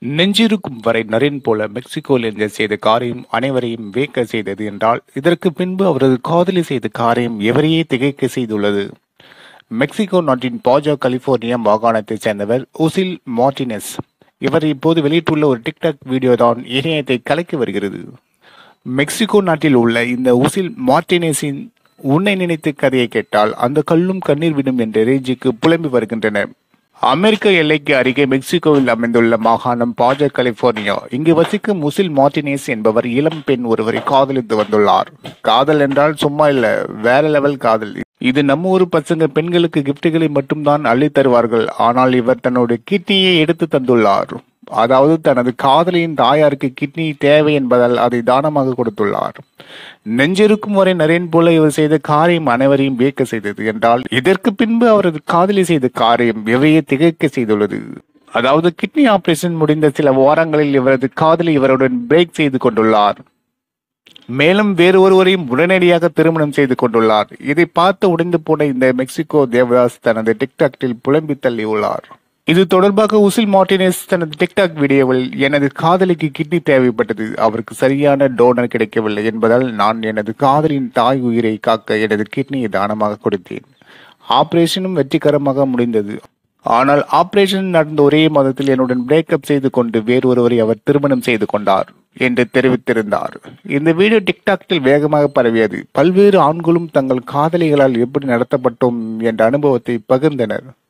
நெஞ்சிருக்கும் வரை நரேன் போல மெக்சிகோவிலிருந்து செய்த காரியம் அனைவரையும் வியக்க செய்தது என்றால் இதற்கு பின்பு அவரது காதலி செய்த காரியம் எவரையே திகைக்க செய்துள்ளது மெக்சிகோ நாட்டின் பாஜா கலிபோர்னியா மாகாணத்தைச் சேர்ந்தவர் உசில் மார்டினஸ் இவர் இப்போது வெளியிட்டுள்ள ஒரு டிக்டாக் வீடியோ தான் இணையத்தை கலக்கி வருகிறது மெக்சிகோ நாட்டில் உள்ள இந்த உசில் மார்டினஸின் உன்னை நினைத்து கதையை கேட்டால் அந்த கல்லும் கண்ணீர் விடும் என்ற ரேஞ்சுக்கு புலம்பி வருகின்றனர் அமெரிக்க எல்லைக்கு அருகே மெக்சிகோவில் அமைந்துள்ள மாகாணம் பாஜா கலிபோர்னியா இங்கு வசிக்கும் முசில் மார்டினேஸ் என்பவர் இளம் பெண் ஒருவரை காதலித்து வந்துள்ளார் காதல் என்றால் சும்மா இல்ல வேற லெவல் காதல் இது நம்ம ஊர் பசங்க பெண்களுக்கு கிஃப்ட்டுகளை மட்டும்தான் அள்ளி தருவார்கள் ஆனால் இவர் தன்னுடைய கிட்னியை எடுத்து தந்துள்ளார் அதாவது தனது காதலியின் தாயாருக்கு கிட்னி தேவை என்பதால் அதை தானமாக கொடுத்துள்ளார் நெஞ்சிருக்கும் வரை நரேன் போல இவர் செய்த காரியம் அனைவரையும் வியக்க செய்தது என்றால் இதற்கு பின்பு அவரது காதலி செய்த காரியம் எவையே திகைக்க செய்துள்ளது அதாவது கிட்னி ஆபரேஷன் முடிந்த சில வாரங்களில் இவரது காதலி இவருடன் பிரேக் செய்து கொண்டுள்ளார் மேலும் வேறு ஒருவரையும் உடனடியாக திருமணம் செய்து கொண்டுள்ளார் இதை பார்த்து உடைந்து போன இந்த மெக்சிகோ தேவதாஸ் தனது டிக்டாக்கில் புலம்பி தள்ளியுள்ளார் இது தொடர்பாக உசில் மார்டினஸ் தனது டிக்டாக் வீடியோவில் எனது காதலிக்கு கிட்னி தேவைப்பட்டது அவருக்கு சரியான டோனர் கிடைக்கவில்லை என்பதால் நான் எனது காதலின் தாய் உயிரை காக்க எனது கிட்னியை தானமாக கொடுத்தேன் ஆபரேஷனும் வெற்றிகரமாக முடிந்தது ஆனால் ஆபரேஷன் நடந்த ஒரே மாதத்தில் என்னுடன் பிரேக்கப் செய்து கொண்டு வேறொருவரை அவர் திருமணம் செய்து கொண்டார் என்று தெரிவித்திருந்தார் இந்த வீடியோ டிக்டாக்கில் வேகமாக பரவியது பல்வேறு ஆண்களும் தங்கள் காதலிகளால் எப்படி நடத்தப்பட்டோம் என்ற அனுபவத்தை பகிர்ந்தனர்